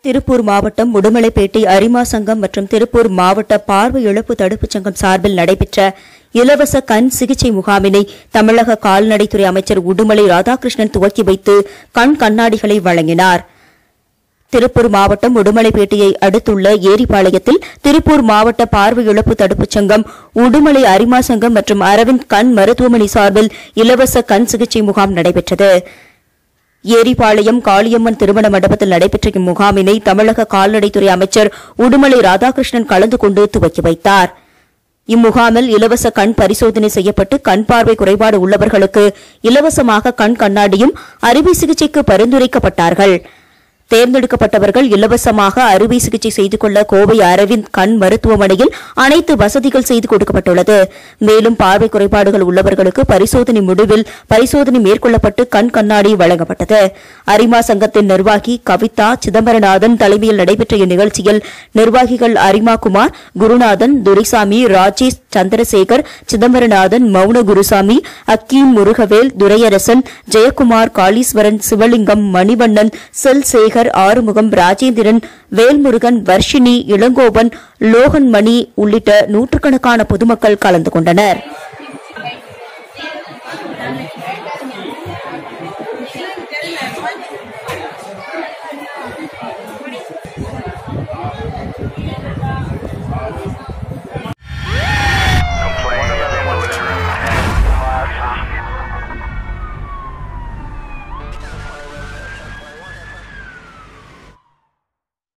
திருப்பூர் மாவட்டம் உடுமலைப்பேட்டை அரிமா சங்கம் மற்றும் திருப்பூர் மாவட்ட பார்வை இழப்பு தடுப்புச் சங்கம் சார்பில் நடைபெற்ற இலவச கண் சிகிச்சை முகாமினை தமிழக கால்நடைத்துறை அமைச்சர் உடுமலை ராதாகிருஷ்ணன் துவக்கி வைத்து கண் கண்ணாடிகளை வழங்கினார் திருப்பூர் மாவட்டம் உடுமலைப்பேட்டையை அடுத்துள்ள ஏரிபாளையத்தில் திருப்பூர் மாவட்ட பார்வை இழப்பு தடுப்புச் சங்கம் உடுமலை அரிமா சங்கம் மற்றும் அரவிந்த் கண் மருத்துவமனை சார்பில் இலவச கண் சிகிச்சை முகாம் நடைபெற்றது ஏரிபாளையம் காளியம்மன் திருமண மண்டபத்தில் நடைபெற்ற இம்முகாமினை தமிழக கால்நடைத்துறை அமைச்சர் உடுமலை ராதாகிருஷ்ணன் கலந்து கொண்டு துவக்கி வைத்தார் இம்முகாமில் இலவச கண் பரிசோதனை செய்யப்பட்டு கண் பார்வை குறைபாடு உள்ளவர்களுக்கு இலவசமாக கண் கண்ணாடியும் அறுவை சிகிச்சைக்கு பரிந்துரைக்கப்பட்டார்கள் தேர்ந்தெடுக்கப்பட்டவர்கள் இலவசமாக அறுவை சிகிச்சை செய்து கொள்ள கோவை அரவிந்த் கண் மருத்துவமனையில் அனைத்து வசதிகள் செய்து கொடுக்கப்பட்டுள்ளது மேலும் பார்வை குறைபாடுகள் உள்ளவர்களுக்கு பரிசோதனை முடிவில் பரிசோதனை மேற்கொள்ளப்பட்டு கண் கண்ணாடி வழங்கப்பட்டது அரிமா சங்கத்தின் நிர்வாகி கவிதா சிதம்பரநாதன் தலைமையில் நடைபெற்ற இந்நிகழ்ச்சியில் நிர்வாகிகள் அரிமா குமார் குருநாதன் துரைசாமி ராஜேஷ் சந்திரசேகர் சிதம்பரநாதன் மௌன குருசாமி அக்கீம் முருகவேல் துரையரசன் ஜெயக்குமார் காளீஸ்வரன் சிவலிங்கம் மணிவண்ணன் செல் சேகர் ஆறுமுகம் ராஜேந்திரன் வேல்முருகன் வர்ஷினி இளங்கோவன் லோகன் மணி உள்ளிட்ட நூற்றுக்கணக்கான பொதுமக்கள் கலந்து கொண்டனர்